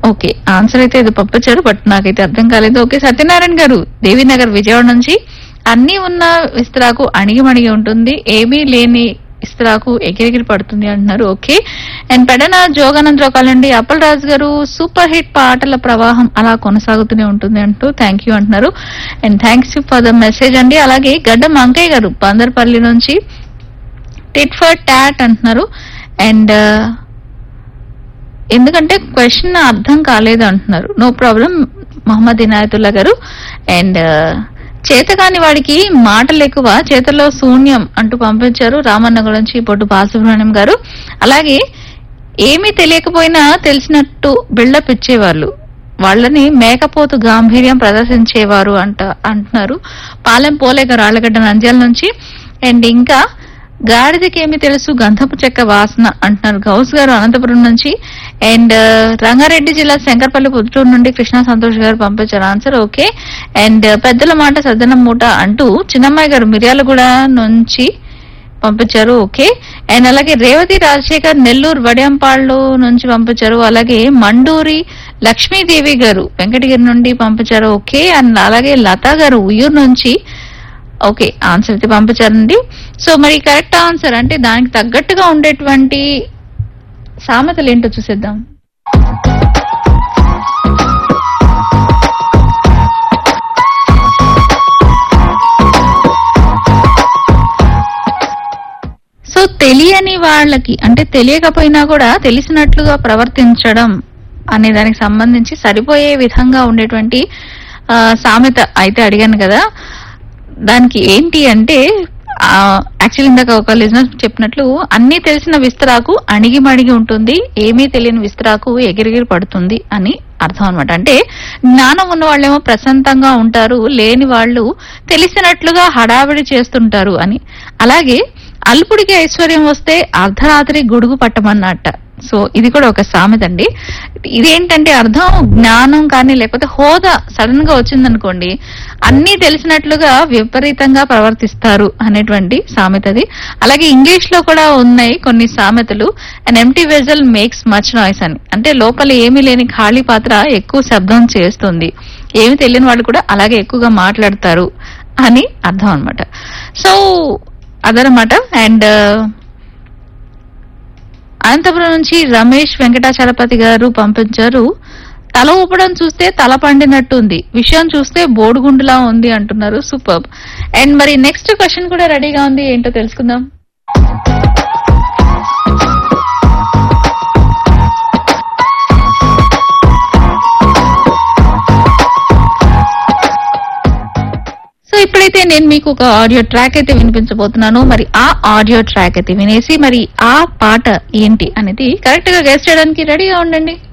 okay answer అయితే ఇది పంపించారు బట్ నాకైతే అర్థం కాలేదు ఓకే సత్యనారాయణ గారు దేవీనగర్ విజయవాడ నుంచి అన్ని ఉన్న విస్తరాకు అణిగి మణిగి ఉంటుంది ఏమీ లేని విస్తరాకు ఎగిరెగిరి పడుతుంది అంటున్నారు ఓకే అండ్ పెడన జోగానందరావు కాలండి అప్పల్ రాజు గారు సూపర్ హిట్ పాటల ప్రవాహం అలా కొనసాగుతూనే ఉంటుంది అంటూ థ్యాంక్ యూ అంటున్నారు and thanks for the message అండి అలాగే గడ్డం అంకయ్య గారు బందర్పల్లి నుంచి టిట్ ఫర్ టాట్ అంటున్నారు అండ్ ఎందుకంటే క్వశ్చన్ అర్థం కాలేదు అంటున్నారు నో ప్రాబ్లం మహమ్మద్ ఇనాయతుల్లా గారు అండ్ చేతకాని వాడికి మాటలు ఎక్కువ చేతల్లో శూన్యం అంటూ పంపించారు రామన్న గురించి పొట్టు బాలసుబ్రహ్మణ్యం గారు అలాగే ఏమీ తెలియకపోయినా తెలిసినట్టు బిల్డప్ ఇచ్చేవాళ్ళు వాళ్ళని మేకపోతు గాంభీర్యం ప్రదర్శించేవారు అంట అంటున్నారు పాలెం పోలే గారు ఆళ్ళగడ్డ నంద్యాల నుంచి అండ్ ఇంకా గాడిదకి ఏమి తెలుసు గంధపు చెక్క వాసన అంటున్నారు గౌస్ గారు అనంతపురం నుంచి అండ్ రంగారెడ్డి జిల్లా శంకర్పల్లి పుత్తూరు నుండి కృష్ణా సంతోష్ గారు పంపించారు ఆన్సర్ ఓకే అండ్ పెద్దల మాట సద్దనం మూట అంటూ చిన్నమ్మాయి గారు మిర్యాలగూడ నుంచి పంపించారు ఓకే అండ్ అలాగే రేవతి రాజశేఖర్ నెల్లూరు వడియంపాళ్ళు నుంచి పంపించారు అలాగే మండూరి లక్ష్మీదేవి గారు వెంకటగిరి నుండి పంపించారు ఓకే అండ్ అలాగే లతా గారు ఉయ్యూరు నుంచి ఓకే ఆన్సర్ అయితే పంపించారండి సో మరి కరెక్ట్ ఆన్సర్ అంటే దానికి తగ్గట్టుగా ఉండేటువంటి సామెతలు ఏంటో చూసేద్దాం సో తెలియని వాళ్ళకి అంటే తెలియకపోయినా కూడా తెలిసినట్లుగా ప్రవర్తించడం అనే దానికి సంబంధించి సరిపోయే విధంగా ఉండేటువంటి ఆ, సామెత అయితే అడిగాను కదా దానికి ఏంటి అంటే యాక్చువల్లీ ఇందాక ఒక లిజనర్ చెప్పినట్లు అన్ని తెలిసిన విస్తరాకు అణిగి మణిగి ఉంటుంది ఏమీ తెలియని విస్తరాకు ఎగిరిగిరి పడుతుంది అని అర్థం అనమాట అంటే జ్ఞానం ఉన్న వాళ్ళేమో ప్రశాంతంగా ఉంటారు లేని వాళ్ళు తెలిసినట్లుగా హడావిడి చేస్తుంటారు అని అలాగే అల్పుడికి ఐశ్వర్యం వస్తే అర్ధరాత్రి గొడుగు పట్టమన్నట్ట సో ఇది కూడా ఒక సామెత అండి ఇదేంటంటే అర్థం జ్ఞానం కానీ లేకపోతే హోదా సడన్ గా వచ్చిందనుకోండి అన్ని తెలిసినట్లుగా విపరీతంగా ప్రవర్తిస్తారు అనేటువంటి సామెతది అలాగే ఇంగ్లీష్ లో కూడా ఉన్నాయి కొన్ని సామెతలు and empty vessel makes much noise అని అంటే లోపల ఏమీ లేని ఖాళీ పాత్ర ఎక్కువ శబ్దం చేస్తుంది ఏమి తెలియని వాళ్ళు కూడా అలాగే ఎక్కువగా మాట్లాడతారు అని అర్థం అన్నమాట సో అదనమాట అండ్ అనంతపురం నుంచి రమేష్ వెంకటాచలపతి గారు పంపించారు తల ఊపడం చూస్తే తల పండినట్టుంది విషయం చూస్తే బోడుగుండులా ఉంది అంటున్నారు సూపర్ అండ్ మరి నెక్స్ట్ క్వశ్చన్ కూడా రెడీగా ఉంది ఏంటో తెలుసుకుందాం సో ఇప్పుడైతే నేను మీకు ఒక ఆడియో ట్రాక్ అయితే వినిపించబోతున్నాను మరి ఆ ఆడియో ట్రాక్ అయితే వినేసి మరి ఆ పాట ఏంటి అనేది కరెక్ట్ గా గెస్ట్ చేయడానికి రెడీగా ఉండండి